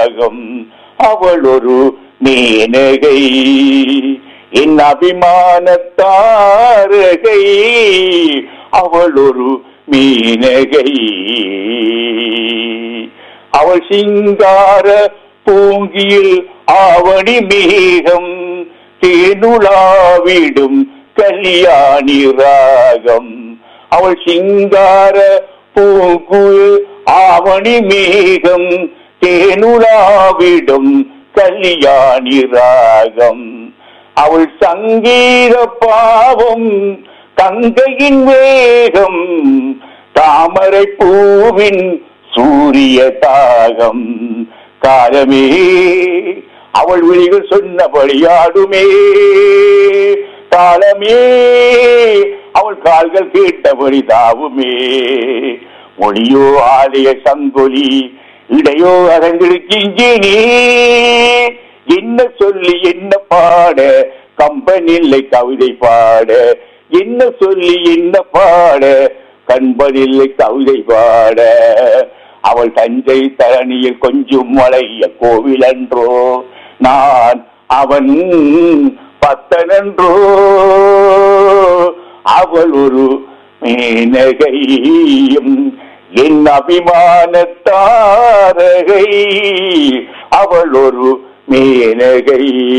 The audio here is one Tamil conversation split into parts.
ராகம் அவள் ஒரு மேனகை என் அபிமானத்தாரகை அவள் ஒரு மீனகை அவள் சிங்கார பூங்கியில் ஆவணி மேகம் தேனுலாவிடும் கல்யாணி ராகம் அவள் சிங்கார பூங்குயில் ஆவணி மேகம் தேனுலாவிடும் கல்யாணி ராகம் அவள் சங்கீத பாவம் கங்கையின் வேகம் தாமரை பூவின் சூரிய தாகம் காலமே அவள் விழிகள் சொன்னபடியாடுமே காலமே அவள் கால்கள் கேட்டபடி தாவுமே மொழியோ ஆலய சங்கொலி இடையோ அரங்கிருக்கின்றே என்ன சொல்லி என்ன பாட கம்பனில்லை கவிதை பாட என்ன சொல்லி என்ன பாட கண்பனில்லை கவிதை பாட அவள் தஞ்சை தரணியில் கொஞ்சம் மலைய கோவில் அன்றோ நான் அவன் பத்தனன்றோ அவள் ஒரு மேனகையும் என் அபிமானத்தாரகை அவள் ஒரு மேனகை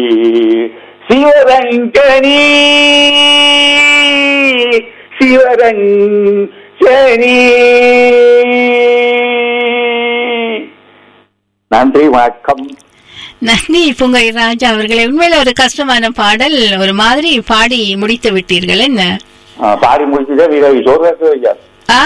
சிவரங்கனி சிவரங்கனி நன்றி வணக்கம் நன்றி பூங்கை ராஜா அவர்களே உண்மையில ஒரு கஷ்டமான பாடல் ஒரு மாதிரி பாடி முடித்து விட்டீர்கள் என்ன ஆ, பாடி முடிச்சுதான் வீரவி சொல்றது ஐயா ஆ?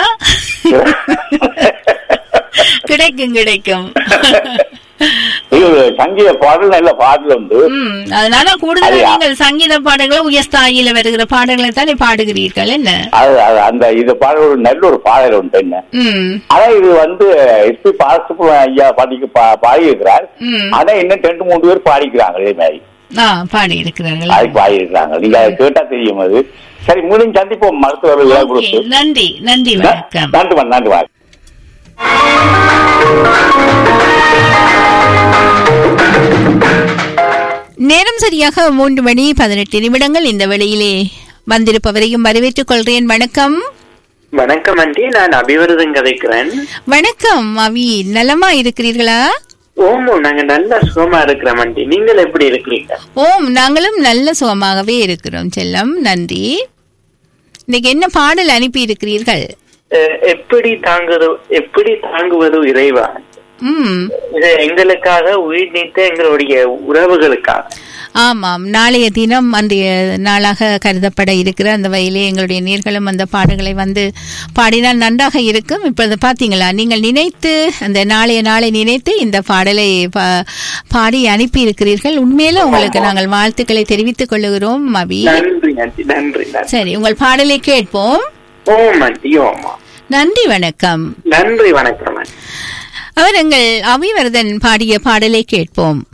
கிடைக்கும் கிடைக்கும் இது சங்கீத பாடல் நல்ல பாடல் உண்டு ம், அதனால கூடுதலா அது- நீங்கள் சங்கீத பாடல்களை உயர்ஸ்தாயில வருகிற பாடல்களை தானே பாடுகிறீர்கள் என்ன அது அது- அந்த இது பாடல் ஒரு நல்ல ஒரு பாடல் உண்டு என்ன ம் ஆனா இது வந்து எஸ்பி பாலசுப்ரமணியம் ஐயா பாடிக்கு பா- பாடியிருக்கிறார் ம். ஆனா இன்னும் ரெண்டு மூணு பேர் பாடிக்கிறாங்க இதே மாதிரி ஆ பாடி இருக்கிறார்கள் அது பாடியிருக்கிறாங்க நீங்க அதை கேட்டா தெரியும் அது சரி மீண்டும் சந்திப்போம் மருத்துவர் விழா ஓகே, கொடுத்து நன்றி நன்றி வணக்கம் நன்றி வணக்கம், நன்றி வணக்கம். நேரம் சரியாக மூன்று மணி பதினெட்டு நிமிடங்கள் இந்த வேளையிலே வந்திருப்பவரையும் வரவேற்றுக் கொள்கிறேன் வணக்கம் வணக்கம் ஆண்டி நான் அபிவரதன் கதைக்கிறேன் வணக்கம் அவி நலமா இருக்கிறீர்களா ஓம் நாங்க நல்ல சுகமா இருக்கிறோம் ஆண்டி நீங்கள் எப்படி இருக்கிறீங்க ஓம் நாங்களும் நல்ல சுகமாகவே இருக்கிறோம் செல்லம் நன்றி இன்னைக்கு என்ன பாடல் அனுப்பி இருக்கிறீர்கள் அஹ், எப்படி தாங்குவது எப்படி தாங்குவது இறைவா ம் இது எங்களுக்காக உயிர் நீத்த எங்களுடைய உறவுகளுக்காக ஆமாம் நாளைய தினம் அன்றைய நாளாக கருதப்பட இருக்கிற அந்த வயலே எங்களுடைய நீர்களும் அந்த பாடல்களை வந்து பாடினால் நன்றாக இருக்கும் இப்பொழுது பார்த்தீங்களா நீங்கள் நினைத்து அந்த நாளைய நாளை நினைத்து இந்த பாடலை பா- பாடி அனுப்பி இருக்கிறீர்கள் உண்மையில உங்களுக்கு நாங்கள் வாழ்த்துக்களை தெரிவித்துக் கொள்ளுகிறோம் அபி நன்றி ஆண்டி நன்றி நன்றி சரி உங்கள் பாடலை கேட்போம் ஓம் ஆண்டி ஓமா நன்றி வணக்கம் நன்றி வணக்கம் ஆண்டி அவர் எங்கள் அபிவர்தன் பாடிய பாடலை கேட்போம்